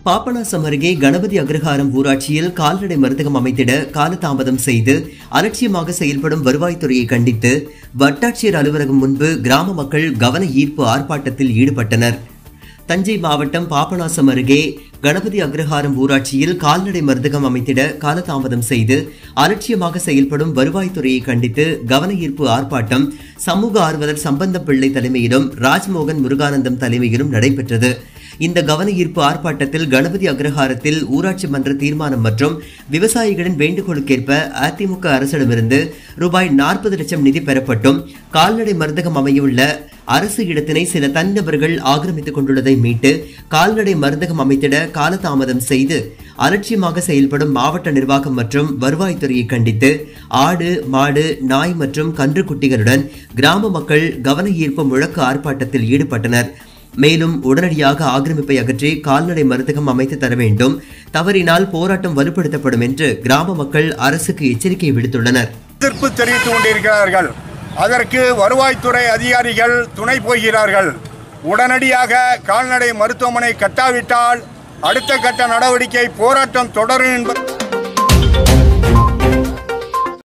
பாபநாசம் அருகே கணபதி அக்ரஹாரம் ஊராட்சியில் கால்நடை மருந்தகம் அமைத்திட காலதாமதம் செய்து அலட்சியமாக செயல்படும் வருவாய்த்துறையை கண்டித்து வட்டாட்சியர் அலுவலகம் முன்பு கிராம மக்கள் கவன ஈர்ப்பு ஆர்ப்பாட்டத்தில் ஈடுபட்டனர் தஞ்சை மாவட்டம் பாபநாசம் அருகே கணபதி அக்ரஹாரம் ஊராட்சியில் கால்நடை மருந்தகம் அமைத்திட காலதாமதம் செய்து அலட்சியமாக செயல்படும் வருவாய்த்துறையை கண்டித்து கவன ஈர்ப்பு ஆர்ப்பாட்டம் சமூக ஆர்வலர் சம்பந்தம் பிள்ளை தலைமையிலும் ராஜ்மோகன் முருகானந்தம் தலைமையிலும் நடைபெற்றது இந்த கவன ஈர்ப்பு ஆர்ப்பாட்டத்தில் கணபதி அக்ரஹாரத்தில் ஊராட்சி மன்ற தீர்மானம் மற்றும் விவசாயிகளின் வேண்டுகோளுக்கேற்ப அதிமுக அரசிடமிருந்து ரூபாய் நாற்பது லட்சம் நிதி பெறப்பட்டும் கால்நடை மருந்தகம் அமையுள்ள அரசு இடத்தினை சில தனிநபர்கள் ஆக்கிரமித்துக் கொண்டுள்ளதை மீட்டு கால்நடை மருந்தகம் அமைத்திட காலதாமதம் செய்து அலட்சியமாக செயல்படும் மாவட்ட நிர்வாகம் மற்றும் வருவாய்த்துறையை கண்டித்து ஆடு மாடு நாய் மற்றும் கன்றுக்குட்டிகளுடன் கிராம மக்கள் கவன ஈர்ப்பு முழக்க ஆர்ப்பாட்டத்தில் ஈடுபட்டனர் மேலும் உடனடியாக ஆக்கிரமிப்பை அகற்றி கால்நடை மருந்தகம் அமைத்து தர வேண்டும் தவறினால் போராட்டம் வலுப்படுத்தப்படும் என்று கிராம மக்கள் அரசுக்கு எச்சரிக்கை விடுத்துள்ளனர் எதிர்ப்பு தெரிவித்துக் கொண்டிருக்கிறார்கள் அதற்கு வருவாய்த்துறை அதிகாரிகள் துணை போகிறார்கள் உடனடியாக கால்நடை மருத்துவமனை கட்டாவிட்டால் அடுத்த கட்ட நடவடிக்கை போராட்டம் தொடரும் என்பது